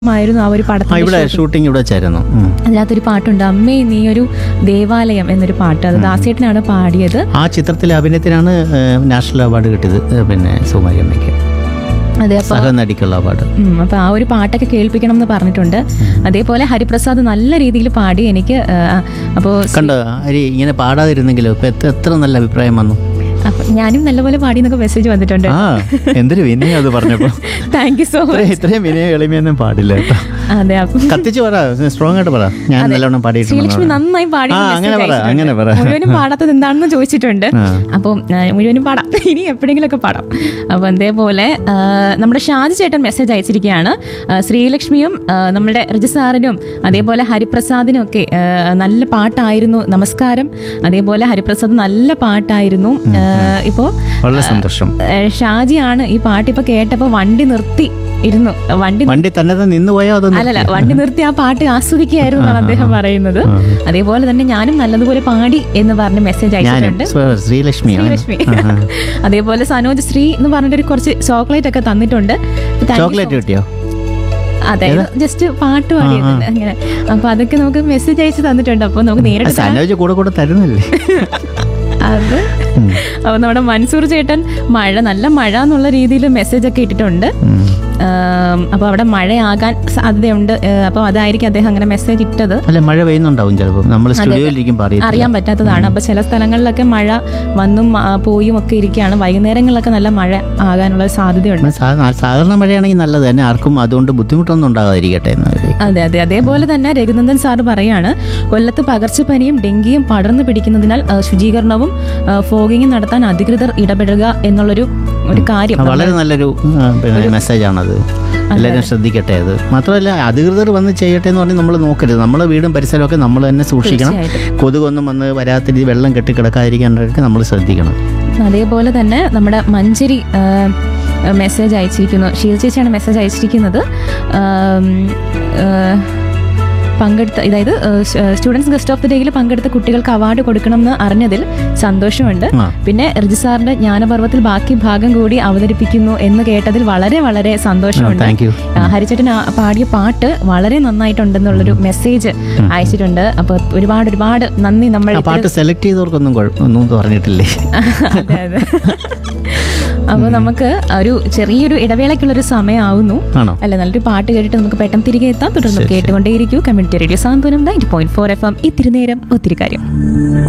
ആയിരുന്നു ആ ഒരു ആ പടത്തിന്റെ ഇവിടെ shooting. ഷൂട്ടിംഗ് ഇവിടെ വെച്ചായിരുന്നു ഉം. അതിനകത്തൊരു പാട്ടുണ്ട് അമ്മേ നീ ഒരു ദേവാലയം എന്നൊരു പാട്ട് അത് ദാസേട്ടനാണ് പാടിയത് ആ ചിത്രത്തിലെ അഭിനയത്തിനാണ് ഏഹ്, നാഷണൽ അവാർഡ് കിട്ടിയത് ഏഹ്, പിന്നെ സുകുമാരി അമ്മയ്ക്ക് അതെ അപ്പൊ സഹനടിക്കുള്ള അവാർഡ് ഉം, അപ്പൊ ആ ഒരു പാട്ടൊക്കെ കേൾപ്പിക്കണം എന്ന് പറഞ്ഞിട്ടുണ്ട് അതേപോലെ ഹരിപ്രസാദ് നല്ല രീതിയിൽ പാടി എനിക്ക് ആ, അപ്പോ കണ്ടോ ഹരി ഇങ്ങനെ പാടാതിരുന്നെങ്കിലോ ഇപ്പൊ എത്ര എത്ര നല്ല അഭിപ്രായം വന്നു അപ്പൊ ഞാനും നല്ലപോലെ പാടി എന്നൊക്കെ മെസ്സേജ് വന്നിട്ടുണ്ട് ആ എന്തൊരു വിനയം അത് പറഞ്ഞപ്പോ താങ്ക് യു സോ മച്ച് ഇത്രയും- ഇത്രയും വിനയം എളിമയൊന്നും പാടില്ല കേട്ടോ അതെ അപ്പം കത്തിച്ച് പറ സ്ട്രോങ് ആയിട്ട് പറ ഞാൻ നല്ലോണം ശ്രീലക്ഷ്മി പാടിയിട്ടുണ്ട് നന്നായി പാടി ആ, എന്ന് അങ്ങനെ message പറ, അയച്ചിട്ടുണ്ട്. അങ്ങനെ പറ. മുഴുവനും പാടാത്തത് എന്താണെന്ന് ചോദിച്ചിട്ടുണ്ട് ആ. അപ്പം ആ, മുഴുവനും പാടാം ഇനി എപ്പോഴെങ്കിലുമൊക്കെ പാടാം അപ്പം അതേപോലെ ആ, നമ്മുടെ ഷാജി ചേട്ടൻ മെസ്സേജ് അയച്ചിരിക്കുകയാണ് ആ, ശ്രീലക്ഷ്മിയും ആ, നമ്മുടെ രജസാറിനും അതേപോലെ ഹരിപ്രസാദിനും ഒക്കെ ആ, നല്ല പാട്ടായിരുന്നു നമസ്കാരം അതേപോലെ ഹരിപ്രസാദ് നല്ല പാട്ടായിരുന്നു ആ, ഇപ്പോ വളരെ സന്തോഷം ആ, ഷാജിയാണ് ഈ പാട്ട് ഇപ്പൊ കേട്ടപ്പോ വണ്ടി നിർത്തി ഇരുന്നു വണ്ടി വണ്ടി തന്നെ തന്നെ നിന്ന് പോയാൽ അതൊന്നും അല്ലല്ല വണ്ടി നിർത്തി ആ പാട്ട് ആസ്വദിക്കുകയായിരുന്നു എന്നാണ് അദ്ദേഹം പറയുന്നത് അതേപോലെ തന്നെ ഞാനും നല്ലതുപോലെ പാടി എന്ന് പറഞ്ഞ് മെസ്സേജ് ഞാനും അയച്ചിട്ടുണ്ട് സ്വ- ശ്രീലക്ഷ്മി അങ്ങനെ. ശ്രീലക്ഷ്മി അതേപോലെ സനോജ് ശ്രീ എന്ന് പറഞ്ഞിട്ട് കുറച്ച് ചോക്ലേറ്റ് ഒക്കെ തന്നിട്ടുണ്ട് Thank you ചോക്ലേറ്റ് so- കിട്ടിയോ അതെ ജസ്റ്റ് പാട്ട് പാടിയിട്ടുണ്ട് അങ്ങനെ അപ്പൊ അതൊക്കെ നമുക്ക് മെസ്സേജ് അയച്ച് തന്നിട്ടുണ്ട് അപ്പൊ നമുക്ക് നേരിട്ട് കാണാം. സനോജ് കൂടെ കൂടെ തരുന്നില്ലേ അത് അപ്പൊ നമ്മുടെ മൻസൂർ ചേട്ടൻ മഴ നല്ല മഴ എന്നുള്ള രീതിയിൽ മെസ്സേജ് ഒക്കെ ഇട്ടിട്ടുണ്ട് ഉം. അപ്പോൾ അവിടെ മഴയാകാൻ സാധ്യതയുണ്ട് അപ്പോൾ അതായിരിക്കും അദ്ദേഹം അങ്ങനെ മെസ്സേജ് ഇട്ടത് അല്ല മഴ പെയ്യുന്നുണ്ടാവും ചിലപ്പോൾ നമ്മൾ സ്റ്റുഡിയോയിലിരിക്കും പറയും അറിയാൻ പറ്റാത്തതാണ് അപ്പൊ ചില സ്ഥലങ്ങളിലൊക്കെ മഴ വന്നും ആ, പോയും ഒക്കെ ഇരിക്കുകയാണ് വൈകുന്നേരങ്ങളിലൊക്കെ നല്ല മഴ ആകാനുള്ള സാധ്യതയുണ്ട് സാധാരണ മഴയാണെങ്കിൽ നല്ലത് തന്നെ ആർക്കും അതുകൊണ്ട് ബുദ്ധിമുട്ടൊന്നും ഉണ്ടാകാതിരിക്കട്ടെ എന്ന് കരുതി. അതെ അതെ അതേപോലെ തന്നെ രഘുനന്ദൻ സാറ് പറയാണ് കൊല്ലത്ത് പകർച്ചപ്പനിയും ഡെങ്കിയും പടർന്നു പിടിക്കുന്നതിനാൽ ആ, ശുചീകരണവും ആ, ഫോഗിങ്ങും നടത്താൻ അധികൃതർ ഇടപെടുക എന്നുള്ളൊരു ഒരു കാര്യം ആ, വളരെ നല്ലൊരു ആ, പിന്നെ മെസ്സേജാണത് എല്ലാവരും ശ്രദ്ധിക്കട്ടെ അത് മാത്രമല്ല അധികൃതർ വന്ന് ചെയ്യട്ടെ എന്ന് പറഞ്ഞ് നമ്മൾ നോക്കരുത് നമ്മളെ വീടും പരിസരമൊക്കെ നമ്മൾ തന്നെ സൂക്ഷിക്കണം തീർച്ചയായിട്ടും. കൊതുകൊന്നും വന്ന് വരാത്ത രീതി വെള്ളം കെട്ടി കിടക്കാതിരിക്കാനൊക്കെ നമ്മൾ ശ്രദ്ധിക്കണം അതേപോലെ തന്നെ നമ്മുടെ മഞ്ചരി ആ, മെസ്സേജ് അയച്ചിരിക്കുന്നു ഷീൽ ചേച്ചിയാണ് മെസ്സേജ് അയച്ചിരിക്കുന്നത് ആം, ആ, പങ്കെടുത്ത അതായത് സ്റ്റുഡൻസ് ഗസ്റ്റ് ഓഫ് ദി ഡേയിൽ പങ്കെടുത്ത കുട്ടികൾക്ക് അവാർഡ് കൊടുക്കണമെന്ന് അറിഞ്ഞതിൽ സന്തോഷമുണ്ട് ആ. പിന്നെ രജിസാറിന്റെ ജ്ഞാനപർവ്വത്തിൽ ബാക്കി ഭാഗം കൂടി അവതരിപ്പിക്കുന്നു എന്ന് കേട്ടതിൽ വളരെ വളരെ സന്തോഷമുണ്ട് താങ്ക് യു ആ, ഹരിച്ചേട്ടൻ ആ പാടിയ പാട്ട് വളരെ നന്നായിട്ടുണ്ടെന്നുള്ളൊരു മെസ്സേജ് അയച്ചിട്ടുണ്ട് അപ്പൊ ഒരുപാട് ഒരുപാട് നന്ദി നമ്മൾ ആ പാട്ട് സെലക്ട് ചെയ്തവർക്കൊന്നും കുഴപ്പം ഒന്നും പറഞ്ഞിട്ടില്ലേ അതെ അതെ അപ്പൊ നമുക്ക് ഒരു ചെറിയൊരു ഇടവേളയ്ക്കുള്ളൊരു സമയമാവുന്നു ആണോ അല്ല നല്ലൊരു പാട്ട് കേട്ടിട്ട് നമുക്ക് പെട്ടെന്ന് തിരികെ എത്താം തുടർന്ന് കേട്ടുകൊണ്ടേയിരിക്കൂ community radio Santhwanam ninety point four F M ഇത്തിരി നേരം ഒത്തിരി കാര്യം